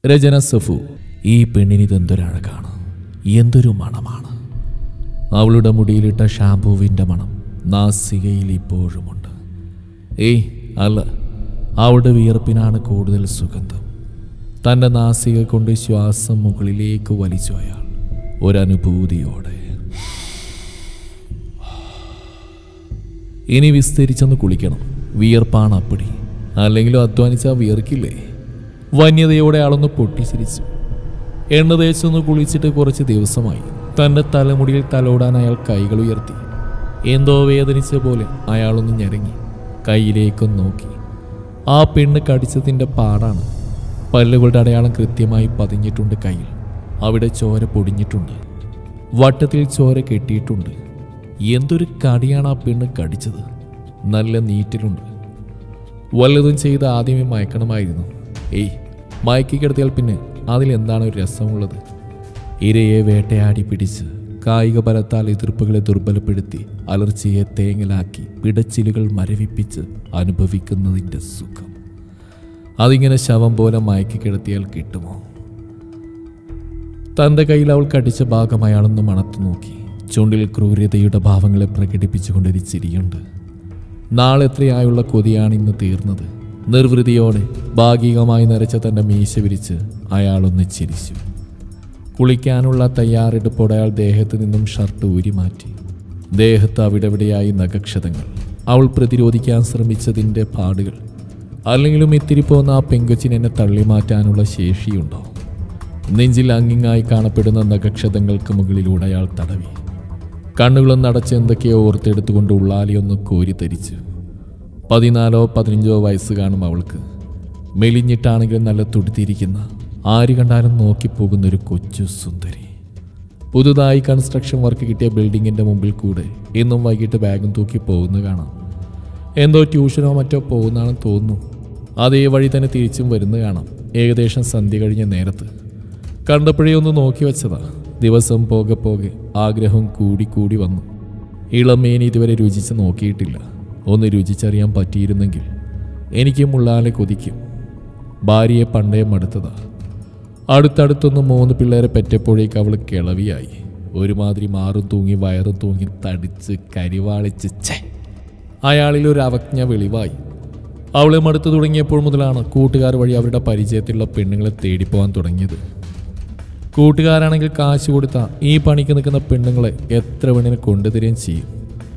രചന സഫു ഈ പെണ്ണിന് ഇതെന്തൊരഴകാണ് എന്തൊരു മണമാണ് അവളുടെ മുടിയിലിട്ട ഷാംപൂവിൻ്റെ മണം നാസികയിൽ ഇപ്പോഴുമുണ്ട് ഏയ് അല്ല അവളുടെ വിയർപ്പിനാണ് കൂടുതൽ സുഗന്ധം തൻ്റെ നാസിക കൊണ്ട് ശ്വാസം മുകളിലേക്ക് വലിച്ചു അയാൾ ഒരനുഭൂതിയോടെ ഇനി വിസ്തരിച്ചൊന്ന് കുളിക്കണം വിയർപ്പാണ് അപ്പടി അല്ലെങ്കിലും അധ്വാനിച്ചാൽ വിയർക്കില്ലേ വന്യതയോടെ ആളൊന്ന് പൊട്ടിച്ചിരിച്ചു എണ്ണ തേച്ചൊന്ന് കുളിച്ചിട്ട് കുറച്ച് ദിവസമായി തൻ്റെ തലമുടിയിൽ തലോടാൻ അയാൾ കൈകൾ ഉയർത്തി എന്തോ വേദനിച്ച പോലെ അയാളൊന്ന് ഞെരങ്ങി കയ്യിലേക്കൊന്ന് നോക്കി ആ പെണ്ണ് കടിച്ചതിൻ്റെ പാടാണ് പല്ലുകളുടെ അടയാളം കൃത്യമായി പതിഞ്ഞിട്ടുണ്ട് കയ്യിൽ അവിടെ ചോര പൊടിഞ്ഞിട്ടുണ്ട് വട്ടത്തിൽ ചോര കെട്ടിയിട്ടുണ്ട് എന്തൊരു കടിയാണ് ആ പെണ്ണ് കടിച്ചത് നല്ല നീറ്റിലുണ്ട് വല്ലതും ചെയ്ത് ആദ്യമേ മയക്കണമായിരുന്നു ഏയ് മയക്കി കിടത്തിയാൽ പിന്നെ അതിലെന്താണ് ഒരു രസമുള്ളത് ഇരയെ വേട്ടയാടി പിടിച്ച് കായിക ബലത്താൽ എതിർപ്പുകളെ ദുർബലപ്പെടുത്തി അലർച്ചയെ തേങ്ങലാക്കി പിടച്ചിലുകൾ മരവിപ്പിച്ച് അനുഭവിക്കുന്നതിൻ്റെ സുഖം അതിങ്ങനെ ശവം പോലെ മയക്കി കിടത്തിയാൽ കിട്ടുമോ തൻ്റെ കയ്യിൽ അവൾ കടിച്ച ഭാഗം അയാളൊന്ന് മണത്തു നോക്കി ചുണ്ടിൽ ക്രൂരതയുടെ ഭാവങ്ങളെ പ്രകടിപ്പിച്ചുകൊണ്ടൊരു ചിരിയുണ്ട് നാളെ എത്രയായുള്ള കൊതിയാണ് ഇന്ന് തീർന്നത് നിർവൃതിയോടെ ഭാഗികമായി നിറച്ച തൻ്റെ മീശ വിരിച്ച് അയാളൊന്ന് ചിരിച്ചു കുളിക്കാനുള്ള തയ്യാറെടുപ്പോടെ അയാൾ ദേഹത്ത് നിന്നും ഷർട്ട് ഊരി മാറ്റി ദേഹത്ത് അവിടെവിടെയായി നഖക്ഷതങ്ങൾ അവൾ പ്രതിരോധിക്കാൻ ശ്രമിച്ചതിൻ്റെ പാടുകൾ അല്ലെങ്കിലും ഇത്തിരി പോന്ന ആ പെങ്കൊച്ചിന് എന്നെ തള്ളി മാറ്റാനുള്ള ശേഷിയുണ്ടോ നെഞ്ചിൽ അങ്ങിങ്ങായി കാണപ്പെടുന്ന നഖക്ഷതങ്ങൾക്ക് മുകളിലൂടെ അയാൾ തടവി കണ്ണുകളൊന്ന് അടച്ച് എന്തൊക്കെയോ ഓർത്തെടുത്തുകൊണ്ട് ഉള്ളാലിയൊന്ന് കോരിത്തരിച്ചു പതിനാലോ പതിനഞ്ചോ വയസ്സ് കാണും അവൾക്ക് മെലിഞ്ഞിട്ടാണെങ്കിലും നല്ല തുടുത്തിരിക്കുന്ന ആര് കണ്ടാലും നോക്കിപ്പോകുന്ന ഒരു കൊച്ചു സുന്ദരി പുതുതായി കൺസ്ട്രക്ഷൻ വർക്ക് കിട്ടിയ ബിൽഡിങ്ങിൻ്റെ മുമ്പിൽ കൂടെ ഇന്നും വൈകിട്ട് ബാഗും തൂക്കി പോകുന്ന കാണാം എന്തോ ട്യൂഷനോ മറ്റോ പോകുന്നതാണെന്ന് തോന്നുന്നു അതേ വഴി തന്നെ തിരിച്ചും വരുന്ന കാണാം ഏകദേശം സന്ധ്യ കഴിഞ്ഞ നേരത്ത് കണ്ടപ്പോഴേ ഒന്ന് നോക്കി വെച്ചതാ ദിവസം പോകെ പോകെ ആഗ്രഹം കൂടി കൂടി വന്നു ഇളമേൻ ഇതുവരെ രുചിച്ച് നോക്കിയിട്ടില്ല ഒന്ന് രുചിച്ചറിയാൻ പറ്റിയിരുന്നെങ്കിൽ എനിക്ക് മുള്ളാലെ കൊതിക്കും ഭാര്യയെ പണ്ടേ മടുത്തതാ അടുത്തടുത്തൊന്ന് മൂന്ന് പിള്ളേരെ പെറ്റപ്പോഴേക്ക് അവൾ കിളവിയായി ഒരുമാതിരി മാറും തൂങ്ങി വയറും തൂങ്ങി തടിച്ച് കരിവാളിച്ച് ഛേ അയാളിൽ ഒരു അവജ്ഞ വെളിവായി അവളെ മടുത്തു തുടങ്ങിയപ്പോൾ മുതലാണ് കൂട്ടുകാർ വഴി അവരുടെ പരിചയത്തിലുള്ള പെണ്ണുങ്ങളെ തേടിപ്പോവാൻ തുടങ്ങിയത് കൂട്ടുകാരാണെങ്കിൽ കാശ് കൊടുത്ത ഈ പണിക്ക് നിൽക്കുന്ന പെണ്ണുങ്ങളെ എത്ര പെണ്ണിനെ കൊണ്ടുതരികയും ചെയ്യും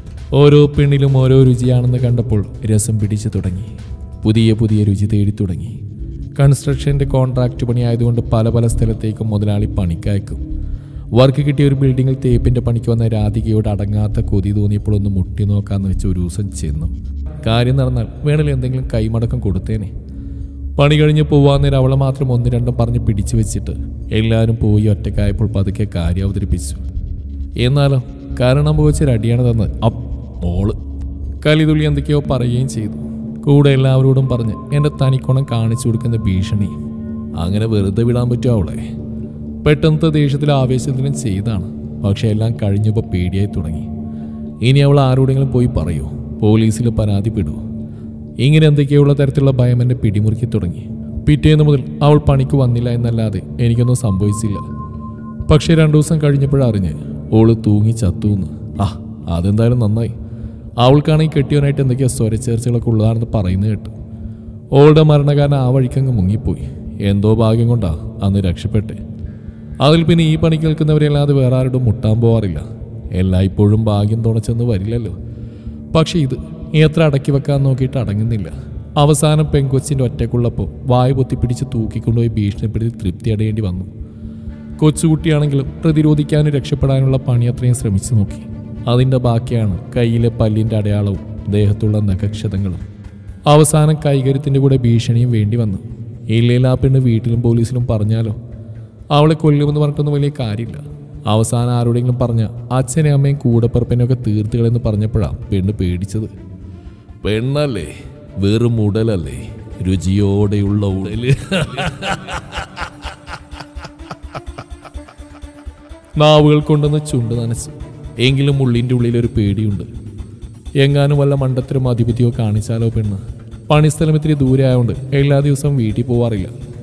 ഓരോ പെണ്ണിലും ഓരോ രുചിയാണെന്ന് കണ്ടപ്പോൾ രസം പിടിച്ചു തുടങ്ങി പുതിയ പുതിയ രുചി തേടി തുടങ്ങി കൺസ്ട്രക്ഷൻ്റെ കോൺട്രാക്റ്റ് പണിയായതുകൊണ്ട് പല പല സ്ഥലത്തേക്കും മുതലാളി പണിക്കയക്കും വർക്ക് കിട്ടിയ ഒരു ബിൽഡിങ്ങിൽ തേപ്പിൻ്റെ പണിക്ക് വന്ന രാധികയോട് അടങ്ങാത്ത കൊതി തോന്നിയപ്പോൾ ഒന്ന് മുട്ടി നോക്കാന്ന് വെച്ച് ഒരു ദിവസം ചെന്നു കാര്യം നടന്നാൽ വേണേൽ എന്തെങ്കിലും കൈമടക്കം കൊടുത്തേനെ പണി കഴിഞ്ഞ് പോവാന്നേരം അവളെ മാത്രം ഒന്ന് രണ്ടും പറഞ്ഞ് പിടിച്ചു വെച്ചിട്ട് എല്ലാവരും പോയി ഒറ്റക്കായപ്പോൾ പതുക്കെ കാര്യം അവതരിപ്പിച്ചു എന്നാലോ കാരണം പോവച്ചൊരു അടിയാണ് തന്നത് അപ്പ് മോള് കലിതുള്ളി എന്തൊക്കെയോ പറയുകയും ചെയ്തു കൂടെ എല്ലാവരോടും പറഞ്ഞ് എൻ്റെ തനിക്കുണം കാണിച്ചു കൊടുക്കുന്ന ഭീഷണി അങ്ങനെ വെറുതെ വിടാൻ പറ്റുമോ അവളെ പെട്ടെന്നത്തെ ദേഷ്യത്തിലും ആവേശത്തിലും ചെയ്താണ് പക്ഷെ എല്ലാം കഴിഞ്ഞപ്പോൾ പേടിയായി തുടങ്ങി ഇനി അവൾ ആരോടെങ്കിലും പോയി പറയൂ പോലീസിൽ പരാതിപ്പെടുമോ ഇങ്ങനെ എന്തൊക്കെയുള്ള തരത്തിലുള്ള ഭയം എന്നെ പിടിമുറുക്കി തുടങ്ങി പിറ്റേന്ന് മുതൽ അവൾ പണിക്ക് വന്നില്ല എന്നല്ലാതെ എനിക്കൊന്നും സംഭവിച്ചില്ല പക്ഷേ രണ്ടു ദിവസം കഴിഞ്ഞപ്പോഴറിഞ്ഞ് ഓള് തൂങ്ങി ചത്തൂന്ന് ആ അതെന്തായാലും നന്നായി അവൾക്കാണെങ്കിൽ കെട്ടിയവനായിട്ട് എന്തൊക്കെയോ സ്വരച്ചേർച്ചകളൊക്കെ ഉള്ളതാണെന്ന് പറയുന്നത് കേട്ടു ഓളുടെ മരണകാരൻ ആ വഴിക്കങ്ങ് മുങ്ങിപ്പോയി എന്തോ ഭാഗ്യം കൊണ്ടാ അന്ന് രക്ഷപ്പെട്ടെ അതിൽ പിന്നെ ഈ പണിക്ക് നിൽക്കുന്നവരല്ലാതെ വേറെ ആരോടും മുട്ടാൻ പോവാറില്ല എല്ലായ്പ്പോഴും ഭാഗ്യം തുണച്ചെന്ന് വരില്ലല്ലോ പക്ഷെ ഇത് എത്ര അടക്കി വെക്കാൻ നോക്കിയിട്ട് അടങ്ങുന്നില്ല അവസാനം പെങ്കൊച്ചിൻ്റെ ഒറ്റക്കുള്ളപ്പോൾ വായു പൊത്തിപ്പിടിച്ച് തൂക്കിക്കൊണ്ടുപോയി ഭീഷണിപ്പെടുത്തി തൃപ്തി അടയേണ്ടി വന്നു കൊച്ചുകുട്ടിയാണെങ്കിലും പ്രതിരോധിക്കാനും രക്ഷപ്പെടാനുള്ള പണി അത്രയും ശ്രമിച്ചു നോക്കി അതിൻ്റെ ബാക്കിയാണ് കയ്യിലെ പല്ലിൻ്റെ അടയാളവും ദേഹത്തുള്ള നഖക്ഷതങ്ങളും അവസാനം കൈകരുത്തിൻ്റെ കൂടെ ഭീഷണിയും വേണ്ടി വന്നു ഇല്ലേൽ ആ പെണ്ണ് വീട്ടിലും പോലീസിലും പറഞ്ഞാലോ അവളെ കൊല്ലുമെന്ന് പറഞ്ഞിട്ടൊന്നും വലിയ കാര്യമില്ല അവസാനം ആരോടെങ്കിലും പറഞ്ഞ അച്ഛനെ അമ്മയും കൂടപ്പറപ്പിനെയൊക്കെ തീർത്തുകളെന്ന് പറഞ്ഞപ്പോഴാണ് പെണ്ണ് പേടിച്ചത് പെണ്ണല്ലേ വെറും ഉടലല്ലേ രുചിയോടെയുള്ള ഉടല് നാവുകൾ കൊണ്ടുവന്ന് ചുണ്ട് നനച്ചു എങ്കിലും ഉള്ളിൻ്റെ ഉള്ളിൽ ഒരു പേടിയുണ്ട് എങ്ങാനും വല്ല മണ്ടത്തരമോ അധിപതിയോ കാണിച്ചാലോ പെണ്ണ് പണിസ്ഥലം ഇത്തിരി ദൂരെ ആയതുകൊണ്ട് എല്ലാ ദിവസവും വീട്ടിൽ പോവാറില്ല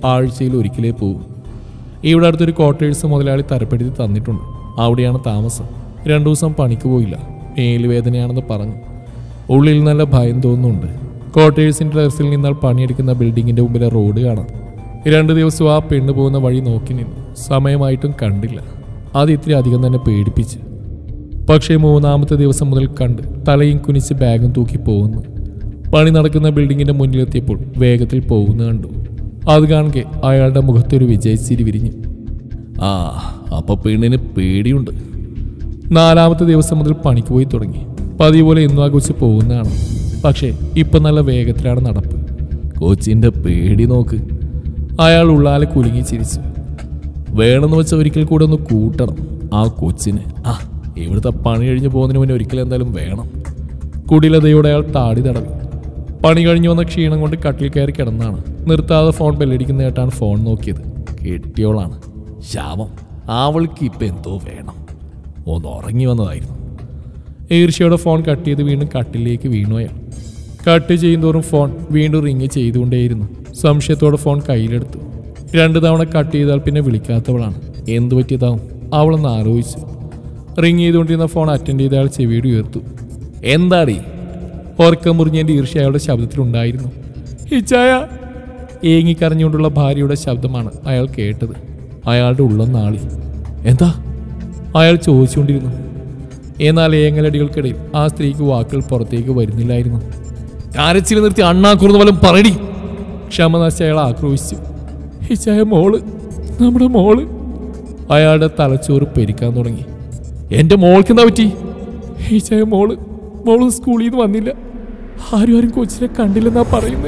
ആഴ്ചയിൽ ഒരിക്കലേ പോകൂ ഇവിടെ അടുത്തൊരു ക്വാർട്ടേഴ്സ് മുതലാളി തരപ്പെടുത്തി തന്നിട്ടുണ്ട് അവിടെയാണ് താമസം രണ്ടു ദിവസം പണിക്ക് പോയില്ല മേലുവേദനയാണെന്ന് പറഞ്ഞു ഉള്ളിൽ നല്ല ഭയം തോന്നുന്നുണ്ട് ക്വാർട്ടേഴ്സിന്റെ ടെറസിൽ നിന്നാൽ പണിയെടുക്കുന്ന ബിൽഡിങ്ങിന്റെ മുമ്പിലെ റോഡ് കാണാം രണ്ടു ദിവസം ആ പെണ്ണ് പോകുന്ന വഴി നോക്കി നിന്നു സമയമായിട്ടും കണ്ടില്ല അത് ഇത്തിരി അധികം തന്നെ പേടിപ്പിച്ചു പക്ഷേ മൂന്നാമത്തെ ദിവസം മുതൽ കണ്ട് തലയും കുനിച്ച് ബാഗും തൂക്കി പോകുന്നു പണി നടക്കുന്ന ബിൽഡിങ്ങിന്റെ മുന്നിലെത്തിയപ്പോൾ വേഗത്തിൽ പോകുന്ന കണ്ടു അത് കാണുക അയാളുടെ മുഖത്തൊരു വിജയച്ചിരി വിരിഞ്ഞു ആ അപ്പൊ പെണ്ണിന് പേടിയുണ്ട് നാലാമത്തെ ദിവസം മുതൽ പണിക്ക് പോയി തുടങ്ങി പതിവ് പോലെ ഇന്നും ആ കൊച്ചു പോകുന്നതാണ് പക്ഷേ ഇപ്പൊ നല്ല വേഗത്തിലാണ് നടപ്പ് കൊച്ചിന്റെ പേടി നോക്ക് അയാൾ ഉള്ളാലെ കുലുങ്ങി ചിരിച്ചു വേണമെന്ന് വെച്ചാൽ ഒരിക്കൽ കൂടെ ഒന്ന് കൂട്ടണം ആ കൊച്ചിന് ആ ഇവിടുത്തെ പണി കഴിഞ്ഞ് പോകുന്നതിന് മുന്നേ ഒരിക്കലും എന്തായാലും വേണം കുടിലതയോടെ അയാൾ താടി തടവി പണി കഴിഞ്ഞു വന്ന ക്ഷീണം കൊണ്ട് കട്ടിൽ കയറി കിടന്നാണ് നിർത്താതെ ഫോൺ ബെല്ലടിക്കുന്ന കേട്ടാണ് ഫോൺ നോക്കിയത് കെട്ടിയോളാണ് ശാപം അവൾക്ക് ഇപ്പം എന്തോ വേണം ഒന്ന് ഉറങ്ങി വന്നതായിരുന്നു ഈർഷ്യയോടെ ഫോൺ കട്ട് ചെയ്ത് വീണ്ടും കട്ടിലേക്ക് വീണു അയാൾ കട്ട് ചെയ്യുന്തോറും ഫോൺ വീണ്ടും റിങ് ചെയ്തുകൊണ്ടേയിരുന്നു സംശയത്തോടെ ഫോൺ കയ്യിലെടുത്തു രണ്ടു തവണ കട്ട് ചെയ്താൽ പിന്നെ വിളിക്കാത്തവളാണ് എന്തു പറ്റിയതാവും അവളൊന്ന് ആലോചിച്ചു റിങ് ചെയ്തുകൊണ്ടിരുന്ന ഫോൺ അറ്റൻഡ് ചെയ്ത അയാൾ ചെവിയുടെ ഉയർത്തു എന്താടി ഉറക്കം മുറിഞ്ഞതിൻ്റെ ഈർഷ്യ അയാളുടെ ശബ്ദത്തിലുണ്ടായിരുന്നു ഇച്ചായ ഏങ്ങിക്കരഞ്ഞുകൊണ്ടുള്ള ഭാര്യയുടെ ശബ്ദമാണ് അയാൾ കേട്ടത് അയാളുടെ ഉള്ളം നാളി എന്താ അയാൾ ചോദിച്ചുകൊണ്ടിരുന്നു എന്നാൽ ഏങ്ങലടികൾക്കിടയിൽ ആ സ്ത്രീക്ക് വാക്കുകൾ പുറത്തേക്ക് വരുന്നില്ലായിരുന്നു കരച്ചിൽ നിർത്തി അണ്ണാക്കുറന്ന് പോലും പറയടി ക്ഷമ നശിച്ച അയാൾ ആക്രോശിച്ചു ഹിച്ചായ മോള് നമ്മുടെ മോള് അയാളുടെ തലച്ചോറ് പെരിക്കാൻ തുടങ്ങി എന്റെ മോൾക്ക് എന്താ പറ്റി ഹിച്ചായ മോള് മോള് സ്കൂളിൽ നിന്ന് വന്നില്ല ആരും ആരും കൊച്ചിനെ കണ്ടില്ലെന്നാ പറയുന്നത്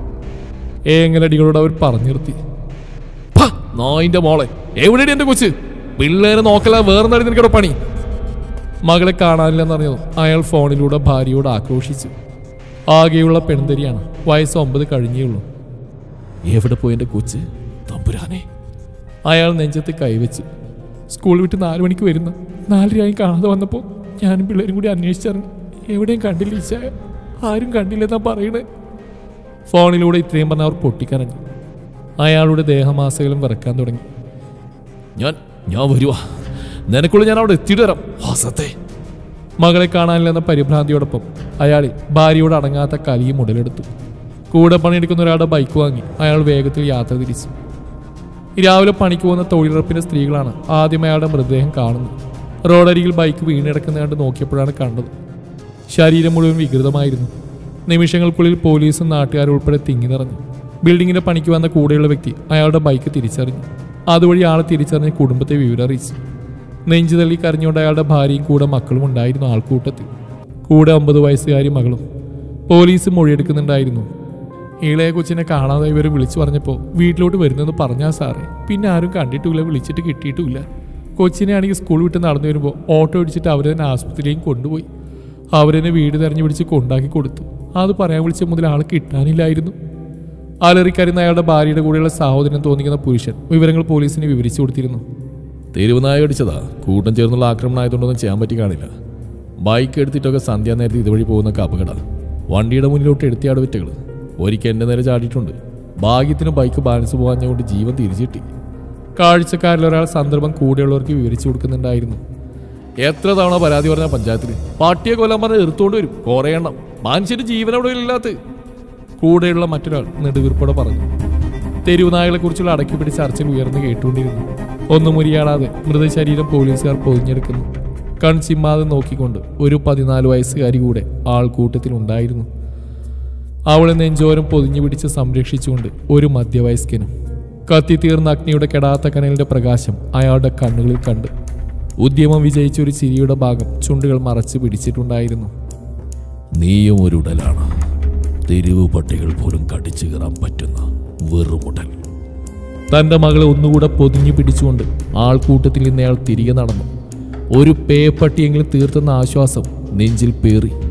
ഏങ്ങലടികളോട് അവർ പറഞ്ഞു നിർത്തി "ഫ, നായിന്റെ മോളെ എവിടെയാണ് എന്റെ കൊച്ച് പിള്ളേരെ നോക്കല വേറെ നാടി നിനക്കടെ പണി മകളെ കാണാനില്ലെന്നറിഞ്ഞതും അയാൾ ഫോണിലൂടെ ഭാര്യയോട് ആക്രോശിച്ചു ആകെയുള്ള പെൺതരിയാണ് വയസ്സ് ഒമ്പത് കഴിഞ്ഞേ ഉള്ളൂ എവിടെ പോയി എൻ്റെ കൊച്ച് തമ്പുരാനെ അയാൾ നെഞ്ചത്ത് കൈവച്ചു സ്കൂൾ വിട്ട് നാല് മണിക്ക് വരുന്ന നാലരയായി കാണാതെ വന്നപ്പോൾ ഞാനും പിള്ളേരും കൂടി അന്വേഷിച്ചറിഞ്ഞു എവിടെയും കണ്ടില്ല ഈശായ ആരും കണ്ടില്ലെന്നാ പറയണേ ഫോണിലൂടെ ഇത്രയും പറഞ്ഞ അവർ പൊട്ടിക്കരഞ്ഞു അയാളുടെ ദേഹമാസകളും വിറക്കാൻ തുടങ്ങി ഞാൻ ഞാൻ വരുവാ നിനക്കുള്ള ഞാൻ അവിടെ എത്തിയിട്ട് വരാം ഹസത്തെ മകളെ കാണാനില്ലെന്ന പരിഭ്രാന്തിയോടൊപ്പം അയാൾ ഭാര്യയോട് അടങ്ങാത്ത കലിയും ഉടലെടുത്തു കൂടെ പണിയെടുക്കുന്ന ഒരാളുടെ ബൈക്ക് വാങ്ങി അയാൾ വേഗത്തിൽ യാത്ര തിരിച്ചു രാവിലെ പണിക്ക് പോകുന്ന തൊഴിലുറപ്പിന്റെ സ്ത്രീകളാണ് ആദ്യം അയാളുടെ മൃതദേഹം കാണുന്നത് റോഡരികിൽ ബൈക്ക് വീണിടക്കുന്ന കണ്ട് നോക്കിയപ്പോഴാണ് കണ്ടത് ശരീരം മുഴുവൻ വികൃതമായിരുന്നു നിമിഷങ്ങൾക്കുള്ളിൽ പോലീസും നാട്ടുകാരും ഉൾപ്പെടെ തിങ്ങി നിറഞ്ഞു ബിൽഡിങ്ങിന്റെ പണിക്ക് വന്ന കൂടെയുള്ള വ്യക്തി അയാളുടെ ബൈക്ക് തിരിച്ചറിഞ്ഞു അതുവഴി ആളെ തിരിച്ചറിഞ്ഞ് കുടുംബത്തെ വിവരം അറിയിച്ചു നെഞ്ചു തള്ളി കരഞ്ഞുകൊണ്ട് അയാളുടെ ഭാര്യയും കൂടെ മക്കളും ഉണ്ടായിരുന്നു ആൾക്കൂട്ടത്തിൽ കൂടെ ഒമ്പത് വയസ്സുകാരി മകളും പോലീസ് മൊഴിയെടുക്കുന്നുണ്ടായിരുന്നു ഇളയ കൊച്ചിനെ കാണാതെ ഇവർ വിളിച്ചു പറഞ്ഞപ്പോൾ വീട്ടിലോട്ട് വരുന്നെന്ന് പറഞ്ഞാ സാറേ പിന്നെ ആരും കണ്ടിട്ടുമില്ല വിളിച്ചിട്ട് കിട്ടിയിട്ടുമില്ല കൊച്ചിനെ ആണെങ്കിൽ സ്കൂൾ വിട്ട് നടന്നു വരുമ്പോൾ ഓട്ടോ ഇടിച്ചിട്ട് അവരെ തന്നെ ആസ്പത്രിയിലേക്ക് കൊണ്ടുപോയി അവരെന്നെ വീട് തെരഞ്ഞു പിടിച്ച് കൊണ്ടാക്കി കൊടുത്തു അത് പറയാൻ വിളിച്ച മുതൽ ആൾ കിട്ടാനില്ലായിരുന്നു അലറിക്കരുന്ന അയാളുടെ ഭാര്യയുടെ കൂടെയുള്ള സഹോദരൻ തോന്നിക്കുന്ന പുരുഷൻ വിവരങ്ങൾ പോലീസിന് വിവരിച്ചു കൊടുത്തിരുന്നു തെരുവുനായ അടിച്ചതാ കൂട്ടം ചേർന്നുള്ള ആക്രമണം ആയതുകൊണ്ടൊന്നും ചെയ്യാൻ പറ്റി കാണില്ല ബൈക്ക് എടുത്തിട്ടൊക്കെ സന്ധ്യാ നേരത്തെ ഇതുവഴി പോകുന്നൊക്കെ അപകട വണ്ടിയുടെ മുന്നിലോട്ട് എടുത്തിയാട് വിറ്റകൾ ഒരിക്കൽ എൻ്റെ നേരെ ചാടിയിട്ടുണ്ട് ഭാഗ്യത്തിന് ബൈക്ക് ബാലൻസ് പോകാഞ്ഞുകൊണ്ട് ജീവൻ തിരിച്ചിട്ടി കാഴ്ചക്കാരിൽ ഒരാൾ സന്ദർഭം കൂടെയുള്ളവർക്ക് വിവരിച്ചു കൊടുക്കുന്നുണ്ടായിരുന്നു എത്ര തവണ പരാതി പറഞ്ഞ പഞ്ചായത്തിൽ പട്ടിയെ കൊല്ലാൻ പറഞ്ഞ എറുത്തോണ്ട് വരും കുറേ എണ്ണം മനുഷ്യന് ജീവനോടെ ഇല്ലാത്ത കൂടെയുള്ള മറ്റൊരാൾ നെടുവീർപ്പോടെ പറഞ്ഞു തെരുവുനായകളെ കുറിച്ചുള്ള അടക്കി പിടിച്ച ചർച്ചകൾ ഉയർന്നു കേട്ടുകൊണ്ടിരുന്നു ഒന്നും മുരിയാടാതെ മൃതശരീരം പോലീസുകാർ പൊതിഞ്ഞെടുക്കുന്നു കൺചിമ്മാതെ നോക്കിക്കൊണ്ട് ഒരു പതിനാല് വയസ്സുകാരി കൂടെ ആൾക്കൂട്ടത്തിൽ ഉണ്ടായിരുന്നു അവളെ നെഞ്ചോരം പൊതിഞ്ഞു പിടിച്ച് സംരക്ഷിച്ചുകൊണ്ട് ഒരു മധ്യവയസ്കനും കത്തിത്തീർന്ന അഗ്നിയുടെ കെടാത്ത കനലിന്റെ പ്രകാശം അയാളുടെ കണ്ണുകളിൽ കണ്ട് ഉദ്യമം വിജയിച്ച ഒരു ചിരിയുടെ ഭാഗം ചുണ്ടുകൾ മറച്ചു പിടിച്ചിട്ടുണ്ടായിരുന്നു നീയും ഒരു ഉടലാണ് തെരുവ് പട്ടികൾ പോലും കടിച്ചു കയറാൻ പറ്റുന്ന വെറുമുടൽ തന്റെ മകളെ ഒന്നുകൂടെ പൊതിഞ്ഞു പിടിച്ചുകൊണ്ട് ആൾക്കൂട്ടത്തിൽ നിന്ന് അയാൾ തിരികെ നടന്നു ഒരു പേപ്പട്ടിയെങ്കിലും തീർത്തുന്ന ആശ്വാസം നെഞ്ചിൽ പേറി